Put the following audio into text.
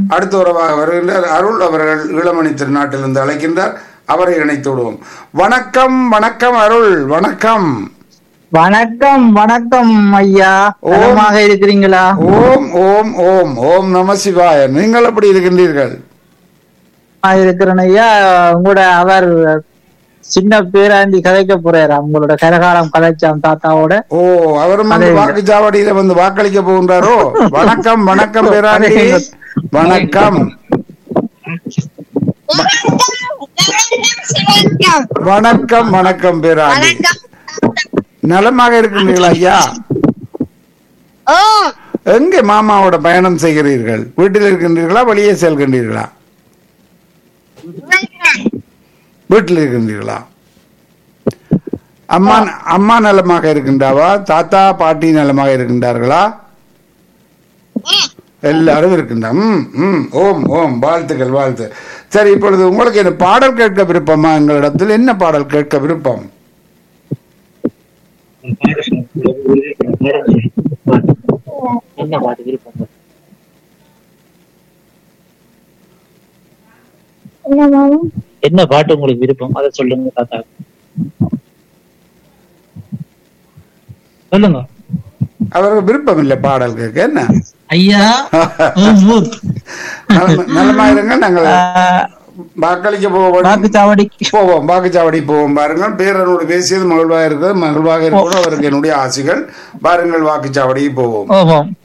அடுத்த உறவாக வருகின்றார் அருள் அவர்கள் இளமணி திருநாட்டிலிருந்து அழைக்கின்றார் அவரை இணைத்து விடுவோம் வணக்கம் வணக்கம் அருள் வணக்கம் வணக்கம் வணக்கம் ஐயா ஓம். நலமாக இருக்கிறீங்களா ஓம் ஓம் ஓம் ஓம் நம சிவாய நீங்கள் எப்படி இருக்கின்றீர்கள் ஆ, இருக்கிறேன் ஐயா உங்களோட அவர் சின்ன பேராண்டி கதைக்க போறாரு உங்களோட கரகாலம் கதைச்சாம் தாத்தாவோட ஓ அவரும் வந்து அதே. வாக்குச்சாவடியில வந்து வாக்களிக்க போகின்றாரோ வணக்கம் வணக்கம் பேராண்டி அதே. வணக்கம் வணக்கம் வணக்கம் பேராண்டி நலமாக இருக்கின்றீர்களா ஐயா எங்கே மாமாவோட பயணம் செய்கிறீர்கள் வீட்டில் இருக்கின்றீர்களா வெளியே செல்கின்றீர்களா வீட்டில் இருக்கின்றீர்களா அம்மா அம்மா நலமாக இருக்கின்றாவா தாத்தா பாட்டி நலமாக இருக்கின்றார்களா எல்லாரும் இருக்கின்றா ம் ம் ஓம் ஓம் வாழ்த்துக்கள் வாழ்த்து சரி இப்பொழுது உங்களுக்கு என்ன பாடல் கேட்க விருப்பமா எங்களிடத்தில் என்ன பாடல் கேட்க விருப்பம் என்ன பாட்டு விருப்பம் என்ன பாட்டு உங்களுக்கு விருப்பம் அதை சொல்லுங்க தாத்தா சொல்லுங்க அவருக்கு விருப்பம் இல்லை பாடல் கேட்க என்ன ஐயா நலமா- நலமா இருங்க நாங்கள் வாக்களிக்க போவோம் வாக்குச்சாவடி போவோம் வாக்குச்சாவடி போவோம் பாருங்கள் பேரனோடு பேசியது மகிழ்வாக இருக்கிறது மகிழ்வாக இருக்கணும் அவருக்கு என்னுடைய ஆசைகள் பாருங்கள் வாக்குச்சாவடி போவோம் ஓஹோம்